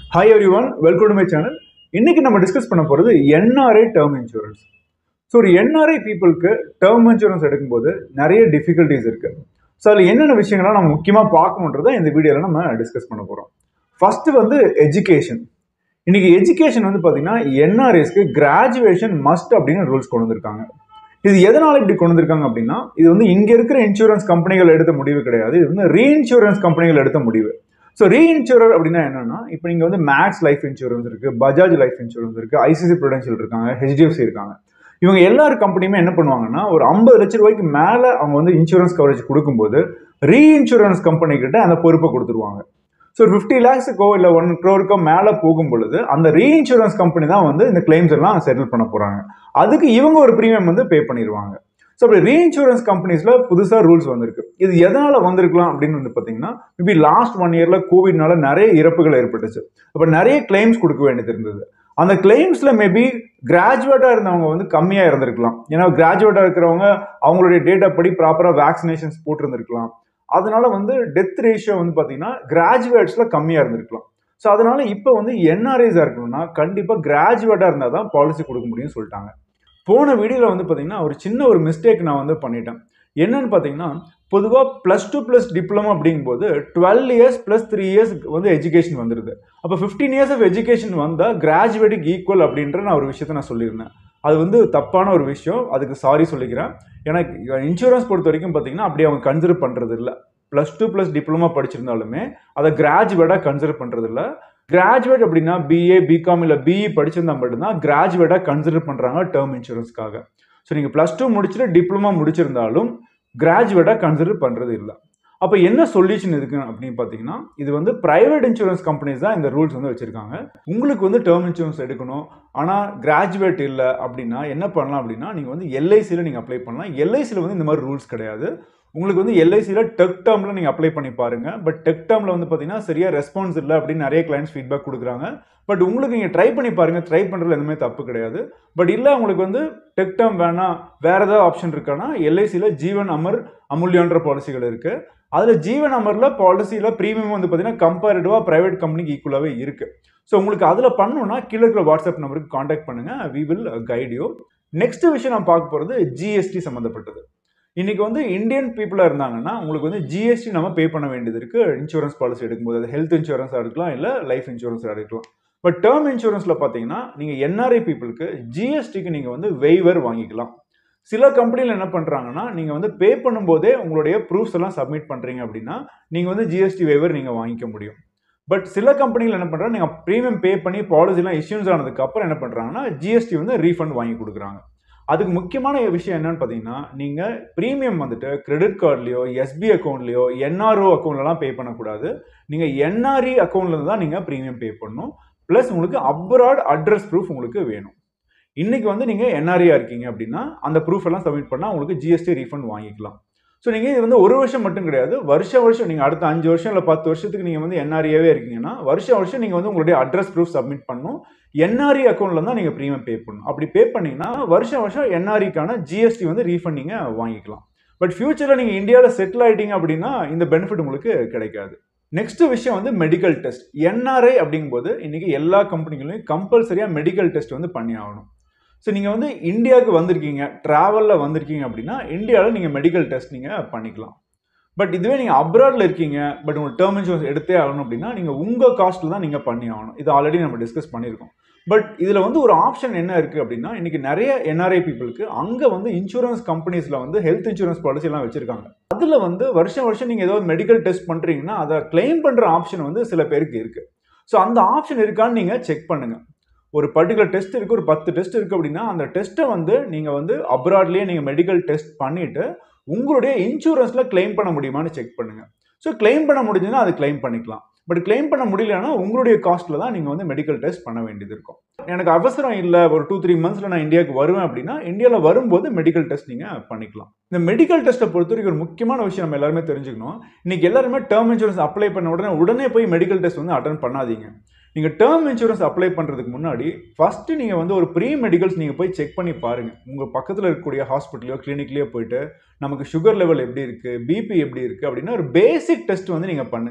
hi everyone welcome to my channel இன்னைக்கு நம்ம discuss பண்ண போகிறது என்ஆர்ஐ டேர்ம் இன்சூரன்ஸ் ஸோ ஒரு என்ஆர்ஐ பீப்புளுக்கு டேர்ம் இன்சூரன்ஸ் எடுக்கும்போது நிறைய டிஃபிகல்ட்டிஸ் இருக்கு ஸோ அதில் என்னென்ன விஷயங்கள்லாம் நம்ம முக்கியமாக பார்க்கணுன்றதை இந்த வீடியோவில் நம்ம டிஸ்கஸ் பண்ண போகிறோம் ஃபர்ஸ்ட் வந்து எஜுகேஷன் இன்னைக்கு எஜுகேஷன் வந்து பார்த்தீங்கன்னா என்ஆர்எஸ்க்கு கிராஜுவேஷன் மஸ்ட் அப்படின்னு ரூல்ஸ் கொண்டு வந்திருக்காங்க இது எதனால இப்படி கொண்டு வந்திருக்காங்க அப்படின்னா இது வந்து இங்க இருக்கிற இன்சூரன்ஸ் கம்பெனிகள் எடுத்த முடிவு கிடையாது இது வந்து ரீஇன்சூரன்ஸ் கம்பெனிகள் எடுத்த முடிவு ஸோ ரீஇன்சூரர் அப்படின்னா என்னன்னா இப்போ நீங்க வந்து மேக்ஸ் லைஃப் இன்சூரன்ஸ் இருக்கு பஜாஜ் லைஃப் இன்சூரன்ஸ் இருக்கு ஐசிசி ப்ரூடென்ஷியல் இருக்காங்க ஹெச்டிஎஃப்சி இருக்காங்க இவங்க எல்லார் கம்பெனியுமே என்ன பண்ணுவாங்கன்னா ஒரு ஐம்பது லட்ச ரூபாய்க்கு மேலே அவங்க வந்து இன்சூரன்ஸ் கவரேஜ் கொடுக்கும்போது ரீஇன்சூரன்ஸ் கம்பெனி கிட்ட அந்த பொறுப்பை கொடுத்துருவாங்க ஸோ ஃபிஃப்டி லேக்ஸுக்கோ இல்லை ஒன் க்ரோருக்கோ மேலே போகும் பொழுது அந்த ரீஇன்சூரன்ஸ் கம்பெனி தான் வந்து இந்த கிளைம்ஸ் எல்லாம் செட்டில் பண்ண போகிறாங்க அதுக்கு இவங்க ஒரு ப்ரீமியம் வந்து பே பண்ணிடுவாங்க ஸோ அப்படி ரீஇன்சூரன்ஸ் கம்பெனிஸில் புதுசாக ரூல்ஸ் வந்திருக்கு இது எதனால் வந்திருக்கலாம் அப்படின்னு வந்து பார்த்தீங்கன்னா மேபி லாஸ்ட் ஒன் இயரில் கோவிட்னால நிறைய இறப்புகள் ஏற்பட்டுச்சு அப்போ நிறைய கிளைம்ஸ் கொடுக்க வேண்டியது இருந்தது அந்த கிளைம்ஸில் மேபி கிராஜுவேட்டாக இருந்தவங்க வந்து கம்மியாக இருந்திருக்கலாம் ஏன்னா கிராஜுவேட்டாக இருக்கிறவங்க அவங்களுடைய டேட்டா படி ப்ராப்பராக வேக்சினேஷன்ஸ் போட்டிருந்திருக்கலாம் அதனால வந்து டெத் ரேஷியோ வந்து பார்த்தீங்கன்னா கிராஜுவேட்ஸில் கம்மியாக இருந்திருக்கலாம் ஸோ அதனால இப்போ வந்து என்ஆர்ஐஸாக இருக்கணும்னா கண்டிப்பாக கிராஜுவேட்டாக இருந்தால் தான் பாலிசி கொடுக்க முடியும்னு சொல்லிட்டாங்க போன வீடியோவில் வந்து பார்த்தீங்கன்னா ஒரு சின்ன ஒரு மிஸ்டேக் நான் வந்து பண்ணிட்டேன் என்னன்னு பார்த்தீங்கன்னா பொதுவாக ப்ளஸ் டூ ப்ளஸ் டிப்ளமோ அப்படிங்கும்போது twelve years plus three years வந்து எஜுகேஷன் வந்துடுது அப்போ ஃபிஃப்டீன் இயர்ஸ் ஆஃப் எஜுகேஷன் வந்தால் கிராஜுவேட்டுக்கு ஈக்குவல் அப்படின்ற நான் ஒரு விஷயத்த நான் சொல்லியிருந்தேன் அது வந்து தப்பான ஒரு விஷயம் அதுக்கு சாரி சொல்லிக்கிறேன் ஏன்னா இன்சூரன்ஸ் பொறுத்த வரைக்கும் பார்த்தீங்கன்னா அப்படி அவங்க கன்சிடர் பண்ணுறது இல்லை ப்ளஸ் டூ ப்ளஸ் டிப்ளமா படிச்சிருந்தாலுமே அதை கிராஜுவேட்டாக கன்சிடர் பண்ணுறது இல்லை கிராஜுவேட் அப்படின்னா பிஏ பிகாம் இல்லை பிஇ படிச்சிருந்தா மட்டும்தான் கிராஜுவேட்டாக கன்சிடர் பண்ணுறாங்க டேர்ம் இன்சூரன்ஸ்க்காக ஸோ நீங்கள் ப்ளஸ் டூ முடிச்சுட்டு டிப்ளமா முடிச்சிருந்தாலும் கிராஜுவேட்டாக கன்சிடர் பண்ணுறது இல்லை அப்போ என்ன சொல்யூஷன் இருக்கு அப்படின்னு பார்த்தீங்கன்னா இது வந்து பிரைவேட் இன்சூரன்ஸ் கம்பெனிஸ் தான் இந்த ரூல்ஸ் வந்து வச்சிருக்காங்க உங்களுக்கு வந்து டேர்ம் இன்சூரன்ஸ் எடுக்கணும் ஆனால் கிராஜுவேட் இல்லை அப்படின்னா என்ன பண்ணலாம் அப்படின்னா நீங்கள் வந்து எல்ஐசியில் நீங்கள் அப்ளை பண்ணலாம் எல்ஐசியில் வந்து இந்த மாதிரி ரூல்ஸ் கிடையாது உங்களுக்கு வந்து எல்ஐசியில் டெக் டேர்மில் நீங்கள் அப்ளை பண்ணி பாருங்க பட் டெக் டேர்மில் வந்து பார்த்தீங்கன்னா சரியாக ரெஸ்பான்ஸ் இல்லை அப்படின்னு நிறைய கிளைண்ட்ஸ் ஃபீட்பேக் கொடுக்குறாங்க பட் உங்களுக்கு நீங்கள் ட்ரை பண்ணி பாருங்க ட்ரை பண்ணுறதுல எதுவுமே தப்பு கிடையாது பட் இல்லை உங்களுக்கு வந்து டெக் டேர்ம் வேணாம் வேற ஏதாவது ஆப்ஷன் இருக்கான்னா எல்ஐசியில் ஜீவன் அமர் அமுல்யான்ற பாலிசிகள் இருக்கு அதில் ஜீவன் அமரில் பாலிசியில் ப்ரீமியம் வந்து பார்த்தீங்கன்னா கம்பேரிட்டிவாக ப்ரைவேட் கம்பெனிக்கு ஈக்குவலாகவே இருக்கு ஸோ உங்களுக்கு அதில் பண்ணணும்னா கீழே இருக்கிற வாட்ஸ்அப் நம்பருக்கு காண்டாக்ட் பண்ணுங்க we will guide you next விஷயம் நான் பார்க்க போகிறது ஜிஎஸ்டி சம்மந்தப்பட்டது இன்னைக்கு வந்து இந்தியன் பீப்புளாக இருந்தாங்கன்னா உங்களுக்கு வந்து ஜிஎஸ்டி நம்ம பே பண்ண வேண்டியது இருக்கு இன்சூரன்ஸ் பாலிசி எடுக்கும்போது அது ஹெல்த் இன்சூரன்ஸாக இருக்கலாம் இல்லை லைஃப் இன்சூரன்ஸாக இருக்கலாம் பட் டேர்ம் இன்சூரன்ஸில் பார்த்தீங்கன்னா நீங்கள் என்ஆர்ஐ பீப்புளுக்கு ஜிஎஸ்டிக்கு நீங்கள் வந்து வெய்வர் வாங்கிக்கலாம் சில கம்பெனியில் என்ன பண்ணுறாங்கன்னா நீங்கள் வந்து பே பண்ணும்போதே உங்களுடைய ப்ரூஃப்ஸ் எல்லாம் சப்மிட் பண்ணுறீங்க அப்படின்னா நீங்கள் வந்து ஜிஎஸ்டி வெய்வர் நீங்கள் வாங்கிக்க முடியும் பட் சில கம்பெனிகள் என்ன பண்ணுறாங்க நீங்கள் ப்ரீமியம் பே பண்ணி பாலிசிலாம் இஷ்யூஸ் ஆனதுக்கு அப்புறம் என்ன பண்ணுறாங்கன்னா ஜிஎஸ்டி வந்து ரீஃபண்ட் வாங்கி கொடுக்குறாங்க அதுக்கு முக்கியமான விஷயம் என்னன்னு பார்த்தீங்கன்னா நீங்கள் ப்ரீமியம் வந்துட்டு கிரெடிட் கார்ட்லையோ எஸ்பி அக்கௌண்ட்லையோ என்ஆர்ஓ அக்கௌண்ட்லலாம் பே பண்ணக்கூடாது நீங்கள் என்ஆர்இ அக்கௌண்ட்லேருந்து தான் நீங்கள் ப்ரீமியம் பே பண்ணணும் ப்ளஸ் உங்களுக்கு அப்ராட் அட்ரஸ் ப்ரூஃப் உங்களுக்கு வேணும் இன்னைக்கு வந்து நீங்கள் என்ஆர்ஐயா இருக்கீங்க அப்படின்னா அந்த ப்ரூஃப் எல்லாம் சப்மிட் பண்ணால் உங்களுக்கு ஜிஎஸ்டி ரீஃபண்ட் வாங்கிக்கலாம் ஸோ நீங்கள் இது வந்து ஒரு வருஷம் மட்டும் கிடையாது வருஷம் வருஷம் நீங்கள் அடுத்த அஞ்சு வருஷம் இல்லை பத்து வருஷத்துக்கு நீங்கள் வந்து என்ஆர்ஏவே இருக்கீங்கன்னா வருஷம் வருஷம் நீங்கள் வந்து உங்களுடைய அட்ரஸ் ப்ரூஃப் சப்மிட் பண்ணணும் என்ஆர்இ அக்கௌண்ட்ல தான் நீங்கள் ப்ரீமியம் பே பண்ணணும் அப்படி பே பண்ணீங்கன்னா வருஷம் வருஷம் என்ஆர்இக்கான ஜிஎஸ்டி வந்து ரீஃபண்ட் நீங்கள் வாங்கிக்கலாம் பட் ஃபியூச்சரில் நீங்கள் இந்தியாவில் செட்டில் ஆகிட்டீங்க அப்படின்னா இந்த பெனிஃபிட் உங்களுக்கு கிடைக்காது நெக்ஸ்ட் விஷயம் வந்து மெடிக்கல் டெஸ்ட் என்ஆர்ஐ அப்படிங்கும்போது இன்னைக்கு எல்லா கம்பெனிகளையும் கம்பல்சரியாக மெடிக்கல் டெஸ்ட் வந்து பண்ணி ஆகணும் ஸோ நீங்கள் வந்து இந்தியாவுக்கு வந்திருக்கீங்க ட்ராவலில் வந்திருக்கீங்க அப்படின்னா இந்தியாவில் நீங்கள் மெடிக்கல் டெஸ்ட் நீங்கள் பண்ணிக்கலாம் பட் இதுவே நீங்கள் அப்ராடில் இருக்கீங்க பட் உங்களுக்கு டேர்ம் இன்சூரன்ஸ் எடுத்தே ஆகணும் அப்படின்னா நீங்கள் உங்கள் காஸ்ட்டில் தான் நீங்கள் பண்ணி ஆகணும் இது ஆல்ரெடி நம்ம டிஸ்கஸ் பண்ணியிருக்கோம் பட் இதில் வந்து ஒரு ஆப்ஷன் என்ன இருக்குது அப்படின்னா இன்றைக்கி நிறைய என்ஆர்ஐ பீப்புளுக்கு அங்கே வந்து இன்சூரன்ஸ் கம்பெனிஸில் வந்து ஹெல்த் இன்சூரன்ஸ் பாலிசி எல்லாம் வச்சுருக்காங்க அதில் வந்து வருஷம் வருஷம் நீங்கள் ஏதாவது மெடிக்கல் டெஸ்ட் பண்ணுறீங்கன்னா அதை கிளைம் பண்ணுற ஆப்ஷன் வந்து சில பேருக்கு இருக்குது ஸோ அந்த ஆப்ஷன் இருக்கான்னு நீங்கள் செக் பண்ணுங்கள் ஒரு பர்டிகுலர் டெஸ்ட் இருக்குது ஒரு பத்து டெஸ்ட் இருக்குது அப்படின்னா அந்த டெஸ்ட்டை வந்து நீங்கள் வந்து அப்ராட்லேயே நீங்கள் மெடிக்கல் டெஸ்ட் பண்ணிவிட்டு உங்களுடைய இன்சூரன்ஸில் கிளைம் பண்ண முடியுமான்னு செக் பண்ணுங்கள் ஸோ கிளைம் பண்ண முடிஞ்சுன்னா அது கிளைம் பண்ணிக்கலாம் பட் கிளைம் பண்ண முடியலன்னா உங்களுடைய காஸ்ட்டில் தான் நீங்கள் வந்து மெடிக்கல் டெஸ்ட் பண்ண வேண்டியது இருக்கும் எனக்கு அவசரம் இல்லை ஒரு டூ த்ரீ மந்த்ஸில் நான் இந்தியாவுக்கு வருவேன் அப்படின்னா இந்தியாவில் வரும்போது மெடிக்கல் டெஸ்ட் நீங்கள் பண்ணிக்கலாம் இந்த மெடிக்கல் டெஸ்ட்டை பொறுத்த வரைக்கும் ஒரு முக்கியமான விஷயம் நம்ம எல்லாருமே தெரிஞ்சுக்கணும் இன்னைக்கு எல்லாருமே டேர்ம் இன்சூரன்ஸ் அப்ளை பண்ண உடனே உடனே போய் மெடிக்கல் டெஸ்ட் வந்து அட்டன் பண்ணாதீங்க நீங்கள் டேர்ம் இன்சூரன்ஸ் அப்ளை பண்ணுறதுக்கு முன்னாடி ஃபஸ்ட்டு நீங்கள் வந்து ஒரு ப்ரீ மெடிக்கல்ஸ் நீங்கள் போய் செக் பண்ணி பாருங்கள் உங்கள் பக்கத்தில் இருக்கக்கூடிய ஹாஸ்பிட்டலையோ கிளினிக்லேயோ போயிட்டு நமக்கு சுகர் லெவல் எப்படி இருக்குது பிபி எப்படி இருக்குது அப்படின்னா ஒரு பேசிக் டெஸ்ட் வந்து நீங்கள் பண்ணுங்கள்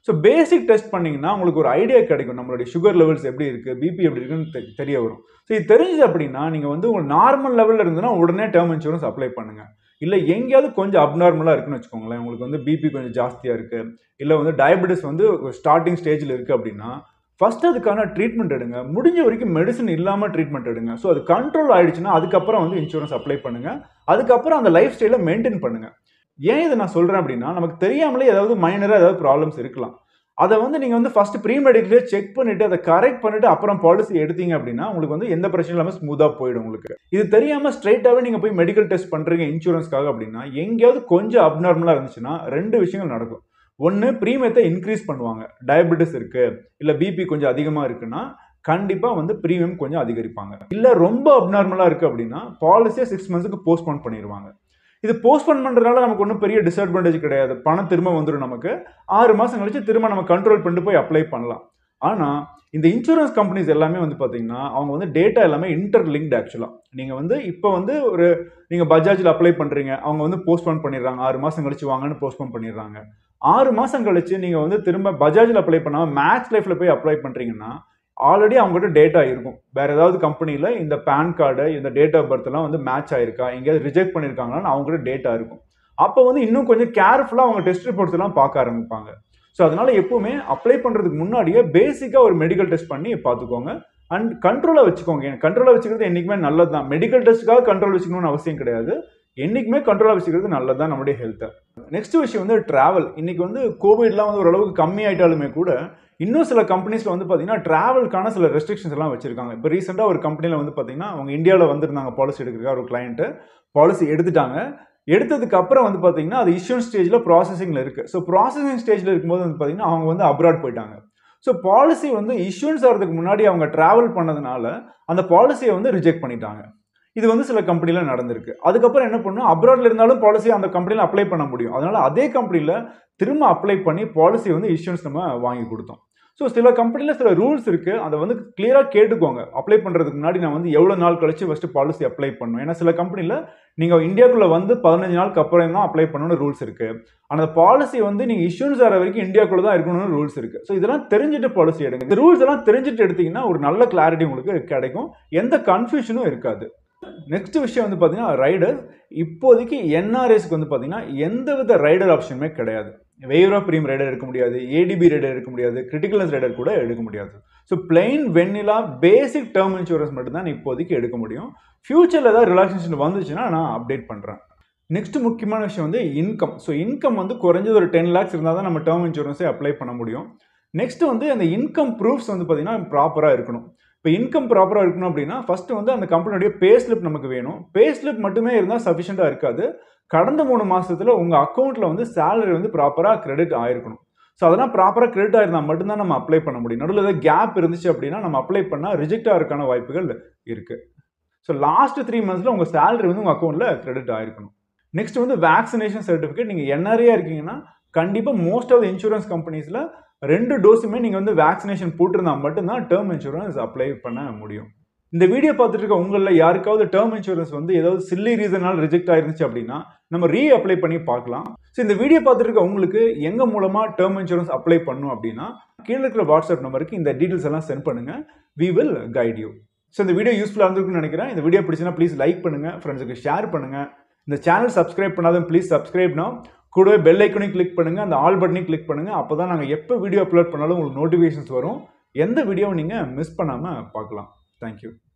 ஸோ பேசிக் டெஸ்ட் பண்ணிங்கன்னா உங்களுக்கு ஒரு ஐடியா கிடைக்கும் நம்மளுடைய சுகர் லெவல்ஸ் எப்படி இருக்குது பிபி எப்படி இருக்குன்னு தெ- தெரிய வரும் ஸோ இது தெரிஞ்சது அப்படின்னா நீங்கள் வந்து உங்களுக்கு நார்மல் லெவலில் இருந்ததுன்னா உடனே டேர்ம் இன்சூரன்ஸ் அப்ளை பண்ணுங்கள் இல்லை எங்கேயாவது கொஞ்சம் அப்நார்மலாக இருக்குன்னு வச்சுக்கோங்களேன் உங்களுக்கு வந்து பிபி கொஞ்சம் ஜாஸ்தியாக இருக்குது இல்லை வந்து டயபெட்டிஸ் வந்து ஸ்டார்டிங் ஸ்டேஜில் இருக்குது அப்படின்னா ஃபர்ஸ்ட் அதுக்கான ட்ரீட்மெண்ட் எடுங்க முடிஞ்ச வரைக்கும் மெடிசன் இல்லாமல் ட்ரீட்மெண்ட் எடுங்க ஸோ அது கண்ட்ரோல் ஆயிடுச்சுன்னா அதுக்கப்புறம் வந்து இன்சூரன்ஸ் அப்ளை பண்ணுங்க அதுக்கப்புறம் அந்த லைஃப் ஸ்டைலை மெயின்டைன் பண்ணுங்க ஏன் இதை நான் சொல்கிறேன் அப்படின்னா நமக்கு தெரியாமலே ஏதாவது மைனராக ஏதாவது ப்ராப்ளம்ஸ் இருக்கலாம் அதை வந்து நீங்கள் வந்து ஃபர்ஸ்ட் ப்ரீ மெடிக்கலே செக் பண்ணிட்டு அதை கரெக்ட் பண்ணிட்டு அப்புறம் பாலிசி எடுத்தீங்க அப்படின்னா உங்களுக்கு வந்து எந்த பிரச்சனையும் இல்லாமல் ஸ்மூத்தாக போயிடும் உங்களுக்கு இது தெரியாமல் ஸ்ட்ரைட்டாகவே நீங்கள் போய் மெடிக்கல் டெஸ்ட் பண்ணுறீங்க இன்சூரன்ஸ்க்காக அப்படின்னா எங்கேயாவது கொஞ்சம் அப்நார்மலாக இருந்துச்சுன்னா ரெண்டு விஷயங்கள் நடக்கும் ஒன்று ப்ரீமியத்தை இன்க்ரீஸ் பண்ணுவாங்க டயபெட்டிஸ் இருக்கு இல்லை பிபி கொஞ்சம் அதிகமாக இருக்குன்னா கண்டிப்பாக வந்து ப்ரீமியம் கொஞ்சம் அதிகரிப்பாங்க இல்லை ரொம்ப அப்நார்மலாக இருக்குது அப்படின்னா பாலிசியை சிக்ஸ் மந்த்ஸுக்கு போஸ்ட்போன் பண்ணிடுவாங்க இது போஸ்ட்போன் பண்ணுறதுனால நமக்கு ஒன்றும் பெரிய டிஸ்அட்வான்டேஜ் கிடையாது பணம் திரும்ப வந்துடும் நமக்கு ஆறு மாதம் கழிச்சு திரும்ப நம்ம கண்ட்ரோல் பண்ணிட்டு போய் அப்ளை பண்ணலாம் ஆனால் இந்த இன்சூரன்ஸ் கம்பெனிஸ் எல்லாமே வந்து பார்த்தீங்கன்னா அவங்க வந்து டேட்டா எல்லாமே இன்டர் லிங்க்டு ஆக்சுவலாக நீங்கள் வந்து இப்போ வந்து ஒரு நீங்கள் பஜாஜில் அப்ளை பண்ணுறீங்க அவங்க வந்து போஸ்ட்போன் பண்ணிடுறாங்க ஆறு மாதம் கழிச்சு வாங்கன்னு போஸ்ட்போன் பண்ணிடுறாங்க ஆறு மாதம் கழிச்சு நீங்கள் வந்து திரும்ப பஜாஜில் அப்ளை பண்ணாமல் மேக்ஸ் லைஃப்பில் போய் அப்ளை பண்ணுறீங்கன்னா ஆல்ரெடி அவங்ககிட்ட டேட்டா இருக்கும் வேற ஏதாவது கம்பெனியில் இந்த பேன் கார்டு இந்த டேட் ஆஃப் பர்த்லாம் வந்து மேட்ச் ஆயிருக்கா எங்கேயாவது ரிஜெக்ட் பண்ணியிருக்காங்களான்னு அவங்ககிட்ட டேட்டா இருக்கும் அப்போ வந்து இன்னும் கொஞ்சம் கேர்ஃபுல்லாக அவங்க டெஸ்ட் ரிப்போர்ட்ஸ் எல்லாம் பார்க்க ஆரம்பிப்பாங்க ஸோ அதனால எப்பவுமே அப்ளை பண்ணுறதுக்கு முன்னாடியே பேசிக்காக ஒரு மெடிக்கல் டெஸ்ட் பண்ணி பார்த்துக்கோங்க அண்ட் கண்ட்ரோலாக வச்சுக்கோங்க கண்ட்ரோலாக வச்சுக்கிறது என்றைக்குமே நல்லது தான் மெடிக்கல் டெஸ்ட்டுக்காக கண்ட்ரோல் வச்சுக்கணும்னு அவசியம் கிடையாது என்றைக்குமே கண்ட்ரோலாக வச்சுக்கிறது நல்லது தான் நம்முடைய ஹெல்த்தை நெக்ஸ்ட் விஷயம் வந்து ட்ராவல் இன்னைக்கு வந்து கோவிட்லாம் வந்து ஓரளவுக்கு கம்மி ஆயிட்டாலுமே கூட இன்னும் சில கம்பெனிஸில் வந்து பார்த்தீங்கன்னா ட்ராவல்க்கான சில ரெஸ்ட்ரிக்ஷன்ஸ் எல்லாம் வச்சிருக்காங்க இப்போ ரீசெண்டாக ஒரு கம்பெனியில் வந்து பார்த்தீங்கன்னா அவங்க இந்தியாவில் வந்திருந்தாங்க பாலிசி எடுக்கிறதுக்காக ஒரு கிளைண்ட்டு பாலிசி எடுத்துட்டாங்க எடுத்ததுக்கு அப்புறம் வந்து பார்த்தீங்கன்னா அது இஷ்யூன் ஸ்டேஜில் ப்ராசஸிங்கில் இருக்குது ஸோ ப்ராசஸிங் ஸ்டேஜில் இருக்கும்போது வந்து பார்த்தீங்கன்னா அவங்க வந்து அப்ராட் போயிட்டாங்க ஸோ பாலிசி வந்து இஷ்யூன்ஸ் ஆகிறதுக்கு முன்னாடி அவங்க ட்ராவல் பண்ணதுனால அந்த பாலிசியை வந்து ரிஜெக்ட் பண்ணிட்டாங்க இது வந்து சில கம்பெனியில் நடந்திருக்கு அதுக்கப்புறம் என்ன பண்ணும் அப்ராட்ல இருந்தாலும் பாலிசி அந்த கம்பெனியில் அப்ளை பண்ண முடியும் அதனால அதே கம்பெனியில் திரும்ப அப்ளை பண்ணி பாலிசி வந்து இஷ்யூன்ஸ் நம்ம வாங்கி கொடுத்தோம் ஸோ சில கம்பெனியில் சில ரூல்ஸ் இருக்குது அதை வந்து கிளியராக கேட்டுக்கோங்க அப்ளை பண்ணுறதுக்கு முன்னாடி நான் வந்து எவ்வளோ நாள் கழிச்சு ஃபஸ்ட்டு பாலிசி அப்ளை பண்ணணும் ஏன்னா சில கம்பெனியில் நீங்கள் இந்தியாவுக்குள்ளே வந்து பதினஞ்சு நாளுக்கு அப்புறம் தான் அப்ளை பண்ணணும்னு ரூல்ஸ் இருக்குது அந்த பாலிசி வந்து நீங்கள் இஷ்யூன்ஸ் ஆகிற வரைக்கும் இந்தியாக்குள்ளே தான் இருக்கணும்னு ரூல்ஸ் இருக்குது ஸோ இதெல்லாம் தெரிஞ்சுட்டு பாலிசி எடுங்க இந்த ரூல்ஸ் எல்லாம் தெரிஞ்சுட்டு எடுத்தீங்கன்னா ஒரு நல்ல கிளாரிட்டி உங்களுக்கு கிடைக்கும் எந்த கன்ஃபியூஷனும் இருக்காது நெக்ஸ்ட் விஷயம் வந்து பார்த்தீங்கன்னா ரைடர் இப்போதைக்கு என்ஆர்எஸ்க்கு வந்து பார்த்தீங்கன்னா எந்த வித ரைடர் ஆப்ஷனுமே கிடையாது வெய்வர் ஆஃப் ப்ரீம் ரைடர் எடுக்க முடியாது ஏடிபி ரைடர் எடுக்க முடியாது கிரிட்டிகல்னஸ் ரைடர் கூட எடுக்க முடியாது so plain vanilla basic term insurance மட்டும்தான் இப்போதைக்கு எடுக்க முடியும் ஃபியூச்சரில் ஏதாவது ரிலாக்ஸேஷன் வந்துச்சுன்னா நான் அப்டேட் பண்ணுறேன் நெக்ஸ்ட் முக்கியமான விஷயம் வந்து இன்கம் ஸோ இன்கம் வந்து குறைஞ்சது ஒரு டென் லேக்ஸ் இருந்தால் தான் நம்ம டேர்ம் இன்சூரன்ஸே அப்ளை பண்ண முடியும் நெக்ஸ்ட் வந்து அந்த இன்கம் ப்ரூஃப்ஸ் வந்து பார்த்தீங்கன்னா ப்ராப்பராக இருக்கணும் இப்போ இன்கம் ப்ராப்பராக இருக்கணும் அப்படின்னா ஃபர்ஸ்ட் வந்து அந்த கம்பெனியுடைய பே ஸ்லிப் நமக்கு வேணும் பே ஸ்லிப் மட்டுமே இருந்தால் சஃபிஷியண்டாக இருக்காது கடந்த மூணு மாசத்துல உங்கள் அக்கௌண்ட்டில் வந்து சேலரி வந்து ப்ராப்பராக கிரெடிட் ஆயிருக்கணும் ஸோ அதெல்லாம் ப்ராப்பராக கிரெடிட் ஆயிருந்தால் மட்டும்தான் நம்ம அப்ளை பண்ண முடியும் நடுவில் ஏதாவது கேப் இருந்துச்சு அப்படின்னா நம்ம அப்ளை பண்ணால் ரிஜெக்ட் ஆகிறதுக்கான வாய்ப்புகள் இருக்குது ஸோ லாஸ்ட் த்ரீ மந்த்ஸில் உங்கள் சேலரி வந்து உங்கள் அக்கௌண்ட்டில் கிரெடிட் ஆயிருக்கணும் நெக்ஸ்ட் வந்து வேக்சினேஷன் சர்டிஃபிகேட் நீங்கள் என்ஆர்ஏ இருக்கீங்கன்னா கண்டிப்பாக மோஸ்ட் ஆஃப் இன்சூரன்ஸ் கம்பெனிஸில் ரெண்டு டோஸுமே நீங்கள் வந்து வேக்சினேஷன் போட்டிருந்தா மட்டும்தான் டேர்ம் இன்சூரன்ஸ் அப்ளை பண்ண முடியும் இந்த வீடியோ பார்த்துட்டு இருக்க உங்களில் யாருக்காவது டேர்ம் இன்சூரன்ஸ் வந்து ஏதாவது சில்லி ரீசனால் ரிஜெக்ட் ஆயிருந்துச்சு அப்படின்னா நம்ம ரீ அப்ளை பண்ணி பார்க்கலாம் ஸோ இந்த வீடியோ பார்த்துட்டு இருக்க உங்களுக்கு எங்க மூலமா டேர்ம் இன்சூரன்ஸ் அப்ளை பண்ணும் அப்படின்னா கீழே இருக்கிற வாட்ஸ்அப் நம்பருக்கு இந்த டீட்டெயில்ஸ் எல்லாம் சென்ட் பண்ணுங்க we will guide you so இந்த வீடியோ யூஸ்ஃபுல்லாக இருந்திருக்குன்னு நினைக்கிறேன் இந்த வீடியோ பிடிச்சினா ப்ளீஸ் லைக் பண்ணுங்க ஃப்ரெண்ட்ஸுக்கு ஷேர் பண்ணுங்க இந்த சேனல் சப்ஸ்கிரைப் பண்ணாதான் ப்ளீஸ் சப்ஸ்கிரைப்னா கூடவே பெல் ஐக்கனையும் கிளிக் பண்ணுங்க அந்த ஆல் பட்டனையும் கிளிக் பண்ணுங்க அப்போ தான் நாங்கள் எப்போ வீடியோ அப்லோட் பண்ணாலும் உங்களுக்கு நோட்டிஃபிகேஷன்ஸ் வரும் எந்த வீடியோவும் நீங்கள் மிஸ் பண்ணாமல் பார்க்கலாம் தேங்க்யூ